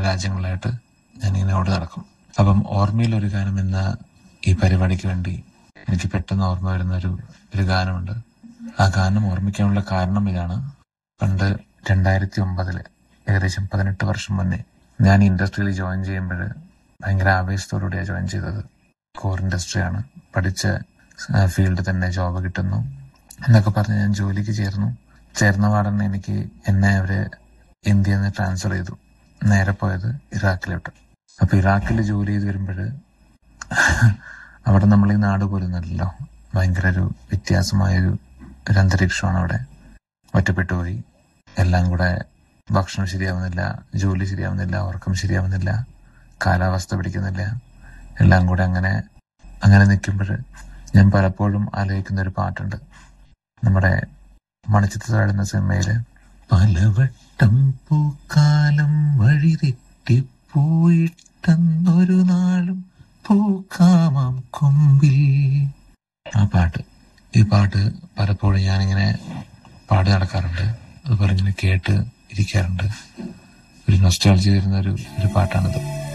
രാജ്യങ്ങളിലായിട്ട് ഞാനിങ്ങനെ ഓടി നടക്കും അപ്പം ഓർമ്മയിൽ ഒരു ഗാനം എന്ന ഈ പരിപാടിക്ക് വേണ്ടി എനിക്ക് പെട്ടെന്ന് ഓർമ്മ വരുന്ന ഒരു ഒരു ഗാനമുണ്ട് ആ ഗാനം ഓർമ്മിക്കാനുള്ള കാരണം ഇതാണ് പണ്ട് രണ്ടായിരത്തി ഒമ്പതില് ഏകദേശം പതിനെട്ട് വർഷം മുന്നേ ഞാൻ ഇൻഡസ്ട്രിയിൽ ജോയിൻ ചെയ്യുമ്പോൾ ഭയങ്കര ആവേശത്തോടുകൂടിയാണ് ജോയിൻ ചെയ്തത് കോർ ഇൻഡസ്ട്രിയാണ് പഠിച്ച ഫീൽഡിൽ തന്നെ ജോബ് കിട്ടുന്നു എന്നൊക്കെ പറഞ്ഞ് ഞാൻ ജോലിക്ക് ചേർന്നു ചേർന്ന പാടന്നെ എനിക്ക് എന്നെ അവര് ഇന്ത്യയിൽ നിന്ന് ട്രാൻസ്ഫർ ചെയ്തു നേരെ പോയത് ഇറാഖിലോട്ട് അപ്പൊ ഇറാഖിൽ ജോലി ചെയ്ത് വരുമ്പോൾ അവിടെ നമ്മൾ ഈ നാട് പോലുന്നല്ലോ ഭയങ്കര ഒരു വ്യത്യാസമായൊരു ഒരു അന്തരീക്ഷമാണ് അവിടെ ഒറ്റപ്പെട്ടു പോയി എല്ലാം കൂടെ ഭക്ഷണം ശരിയാവുന്നില്ല ജോലി ശരിയാവുന്നില്ല ഉറക്കം ശരിയാവുന്നില്ല കാലാവസ്ഥ പിടിക്കുന്നില്ല എല്ലാം കൂടെ അങ്ങനെ അങ്ങനെ നിൽക്കുമ്പോൾ ഞാൻ പലപ്പോഴും ആലോചിക്കുന്ന ഒരു പാട്ടുണ്ട് നമ്മുടെ മണിച്ചിത്ര താഴുന്ന സിനിമയില് പലവട്ടം പൂക്കാലം വഴി തെറ്റിപ്പോയിട്ടെന്നൊരു നാളും പൂക്കാമാം കൊമ്പിൽ ആ പാട്ട് ഈ പാട്ട് പലപ്പോഴും ഞാനിങ്ങനെ പാടി നടക്കാറുണ്ട് അതുപോലെ ഇങ്ങനെ കേട്ട് ഇരിക്കാറുണ്ട് ഒരു നൊസ്റ്റാൾജി വരുന്ന ഒരു ഒരു പാട്ടാണിത്